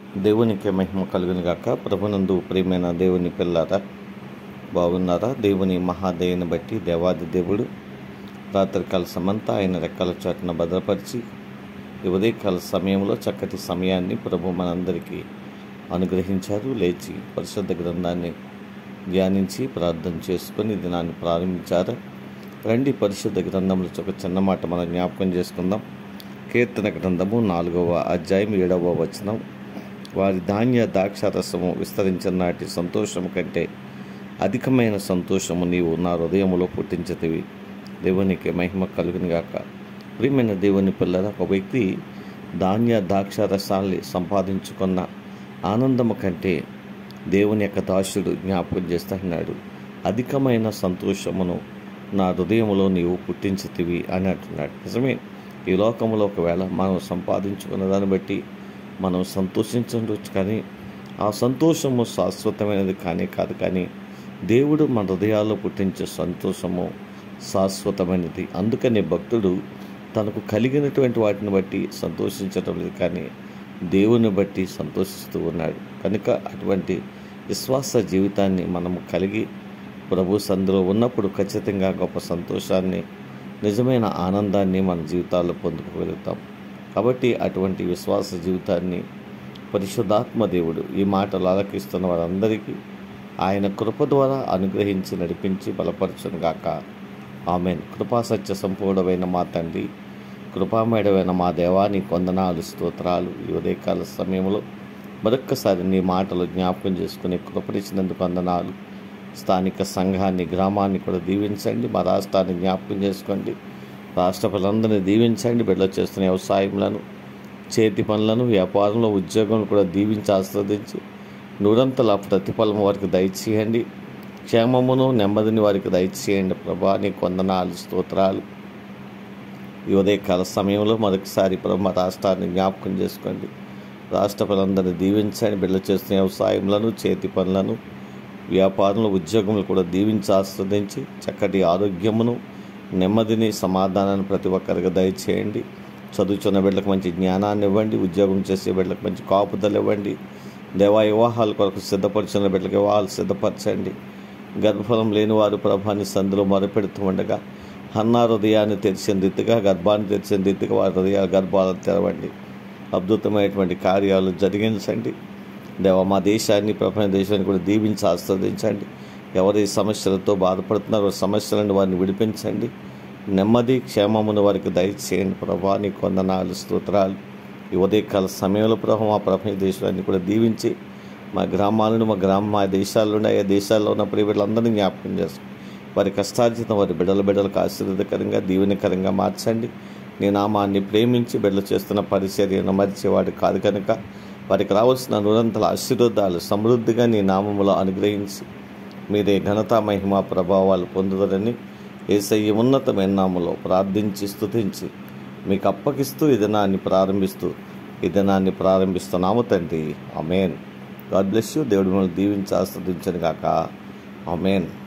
దేవునికి మహిమ కలుగును గాక ప్రభునందు ప్రియమైన దేవుని పిల్లారా బాగున్నారా దేవుని మహాదయని బట్టి దేవాది దేవుడు రాత్రికాల సమంతా ఆయన రెక్కల చాటున భద్రపరిచి ఈ ఉదయకాల సమయంలో చక్కటి సమయాన్ని ప్రభు మనందరికీ అనుగ్రహించారు లేచి పరిశుద్ధ గ్రంథాన్ని ధ్యానించి ప్రార్థన చేసుకొని దినాన్ని ప్రారంభించారు రండి పరిశుద్ధ గ్రంథంలో ఒక చిన్న మాట మనం జ్ఞాపకం చేసుకుందాం కీర్తన గ్రంథము నాలుగవ అధ్యాయం ఏడవ వచనం వారి ధాన్య ద్రాక్షారసము విస్తరించిన నాటి సంతోషము కంటే అధికమైన సంతోషము నీవు నా హృదయములో పుట్టించతివి దేవునికి మహిమ కలుగును గాక ప్రియమైన దేవుని పిల్లల ఒక వ్యక్తి ధాన్య ద్రాక్షారసాల్ని సంపాదించుకున్న ఆనందము కంటే దేవుని యొక్క దాసుడు జ్ఞాపకం చేస్తున్నాడు అధికమైన సంతోషమును నా హృదయములో నీవు పుట్టించుతివి అని అంటున్నాడు నిజమే ఈ లోకంలో ఒకవేళ మనం సంపాదించుకున్న దాన్ని బట్టి మనం సంతోషించవచ్చు కానీ ఆ సంతోషము శాశ్వతమైనది కానీ కాదు కానీ దేవుడు మన హృదయాల్లో పుట్టించే సంతోషము శాశ్వతమైనది అందుకని భక్తుడు తనకు కలిగినటువంటి వాటిని బట్టి సంతోషించడం లేదు కానీ దేవుని బట్టి సంతోషిస్తూ ఉన్నాడు కనుక అటువంటి విశ్వాస జీవితాన్ని మనము కలిగి ప్రభు సందులో ఉన్నప్పుడు ఖచ్చితంగా గొప్ప సంతోషాన్ని నిజమైన ఆనందాన్ని మన జీవితాల్లో పొందుకోగలుగుతాం కాబట్టి అటువంటి విశ్వాస జీవితాన్ని పరిశుద్ధాత్మ దేవుడు ఈ మాటలు ఆలకిస్తున్న వారందరికీ ఆయన కృప ద్వారా అనుగ్రహించి నడిపించి బలపరచును గాక ఆమెన్ కృపా సత్య సంపూర్ణమైన మా తండ్రి కృపామేడమైన మా దేవాని కొందనాలు స్తోత్రాలు ఈ ఉదయకాల సమయంలో మరొక్కసారి నీ మాటలు జ్ఞాపకం చేసుకుని కృపనిచ్చినందుకు వందనాలు స్థానిక సంఘాన్ని గ్రామాన్ని కూడా దీవించండి మా రాష్ట్రాన్ని జ్ఞాపకం చేసుకోండి రాష్ట్ర ప్రజలందరినీ దీవించండి బిడ్డలు చేస్తున్న వ్యవసాయములను చేతి పనులను వ్యాపారంలో ఉద్యోగం కూడా దీవించి ఆస్వాదించి నూరంతల ప్రతిఫలం వారికి దయచేయండి క్షేమమును నెమ్మదిని వారికి దయచేయండి ప్రభా నీ కొందనాలు స్తోత్రాలు ఈ ఉదయకాల సమయంలో మరొకసారి ప్రభు రాష్ట్రాన్ని జ్ఞాపకం చేసుకోండి రాష్ట్ర ప్రజలందరినీ దీవించండి బిడ్డలు చేస్తున్న వ్యవసాయములను చేతి పనులను వ్యాపారంలో ఉద్యోగములు కూడా దీవించి ఆస్వాదించి చక్కటి ఆరోగ్యమును నెమ్మదిని సమాధానాన్ని ప్రతి ఒక్కరికి దయచేయండి చదువుతున్న బిడ్డలకు మంచి జ్ఞానాన్ని ఇవ్వండి ఉద్యోగం చేసే బిడ్డలకు మంచి కాపుదలు ఇవ్వండి దేవా వివాహాల కొరకు సిద్ధపరిచిన బిడ్డలకు వివాహాలు సిద్ధపరచండి గర్భఫలం లేని వారు ప్రభాని సందులో మొరపెడుతూ ఉండగా హన్నా హృదయాన్ని తెరిచిన రీతిగా గర్భాన్ని తెరిచిన రీతిగా వారి హృదయాల గర్భాలను తెరవండి అద్భుతమైనటువంటి కార్యాలు జరిగించండి దేవ మా దేశాన్ని ప్రపంచ దేశాన్ని కూడా దీవించి ఆస్వాదించండి ఎవరి సమస్యలతో బాధపడుతున్నారో సమస్యలను వారిని విడిపించండి నెమ్మది క్షేమమును వారికి దయచేయండి ప్రభా నీ కొందనాలు స్తోత్రాలు ఈ ఉదయకాల సమయంలో ప్రభు మా ప్రపంచ దేశాన్ని కూడా దీవించి మా గ్రామాలను మా గ్రామ మా దేశాల్లో ఆయా దేశాల్లో ఉన్న ప్రియబిడ్డలందరినీ జ్ఞాపకం చేస్తాం వారి కష్టార్జితం వారి బిడ్డల బిడ్డలకు ఆశీర్వదకరంగా దీవెనకరంగా మార్చండి నీ నామాన్ని ప్రేమించి బిడ్డలు చేస్తున్న పరిచర్యను మరిచేవాడు కాదు కనుక వారికి రావాల్సిన నిరంతర ఆశీర్వాదాలు సమృద్ధిగా నీ నామములో అనుగ్రహించి మీరే ఘనత మహిమ ప్రభావాలు పొందుదరని ఏసయ్య ఉన్నతమైన నామలో ప్రార్థించి స్తుతించి మీకు అప్పగిస్తూ ఈ దినాన్ని ప్రారంభిస్తూ ఈ దినాన్ని ప్రారంభిస్తున్నాము తండ్రి అమేన్ గాడ్ బ్లెస్ యూ దేవుడు మిమ్మల్ని దీవించి ఆస్వాదించను గాక అమేన్